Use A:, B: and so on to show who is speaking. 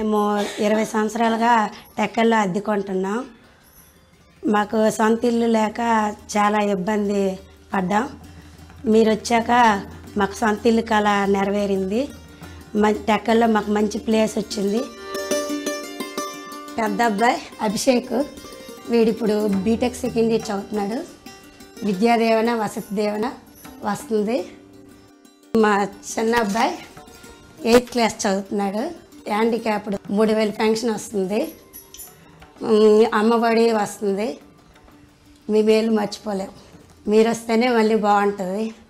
A: మేము ఇరవై సంవత్సరాలుగా టెక్కల్లో అద్దెకుంటున్నాం మాకు సొంత ఇల్లు లేక చాలా ఇబ్బంది పడ్డాం మీరు వచ్చాక మాకు సొంత ఇల్లు కళ నెరవేరింది మ టెక్కల్లో మాకు మంచి ప్లేస్ వచ్చింది పెద్ద అబ్బాయి అభిషేక్ వీడిప్పుడు బీటెక్ సెకండ్ ఇయర్ చదువుతున్నాడు విద్యాదేవన వసతి దేవన వస్తుంది మా చిన్న అబ్బాయి ఎయిత్ క్లాస్ చదువుతున్నాడు హ్యాండిక్యాప్డ్ మూడు వేలు పెన్షన్ వస్తుంది ఉమ్, అమ్మఒడి వస్తుంది మీ మేలు మర్చిపోలేం మీరు వస్తేనే మళ్ళీ బాగుంటుంది